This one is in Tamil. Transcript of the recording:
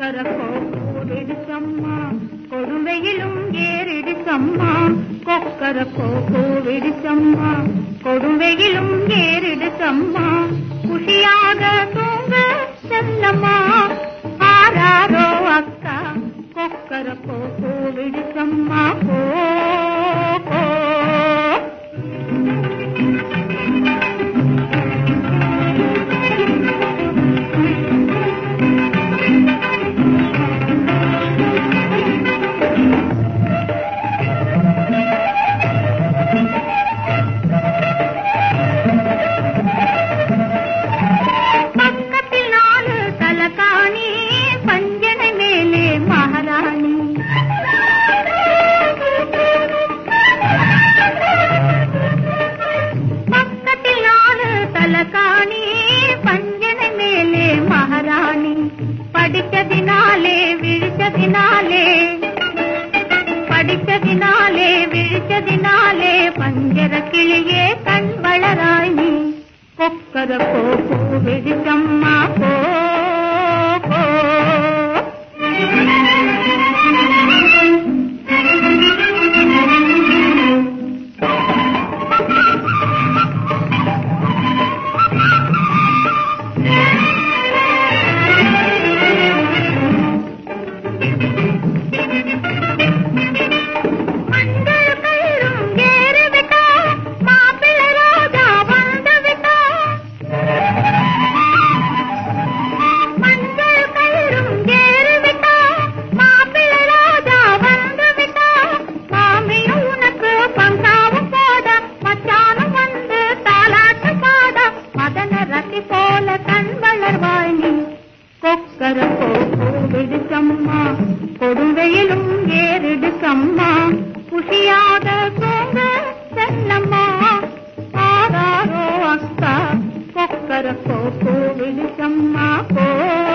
கொக்கரக்கோ கூவிடுச்சம்மா கொடுமையிலும் ஏறிடுச்சம்மா கொக்கரக்கோ கூவிடுச்சம்மா கொடுமையிலும் ஏறிடுச்சம்மா குஷியாக தூங்க செல்லம்மா ஆராரோ அக்கா கொக்கரக்கோ கூவிடுச்சம்மா கோ கோ. பக்கத்தில் நாலு தலகாணி பஞ்சனை மேலே மகாராணி பக்கத்தில் நாலு தலகாணி பஞ்சனை மேலே மகாராணி படித்ததினாலே விழித்ததினாலே படித்ததினாலே விழித்ததினாலே பஞ்சர கிளியே கண் வளராய் நீ கொக்கர போ போ வெடிச்சம்மா போ போ. மஞ்சள் கயிறும் ஏறிவிட்டா, மாப்பிள்ளை ராஜா வந்துவிட்டா. மஞ்சள் கயிறும் ஏறிவிட்டா, மாப்பிள்ளை ராஜா வந்துவிட்டா. மாமியும் உனக்கு பங்காவும் போட, மச்சானும் வந்து தாலாட்டு பாட, மதன ரத்தி போல கண் வளர்வாய் நீ கொக்கர போ விடுச்சம்மா கொடுங்கையிலும் ஏறிடுச்சம்மா குஷியாக தூங்க செல்லம்மா ஆராரோ அக்கா கொக்கர போ விடுச்சம்மா போ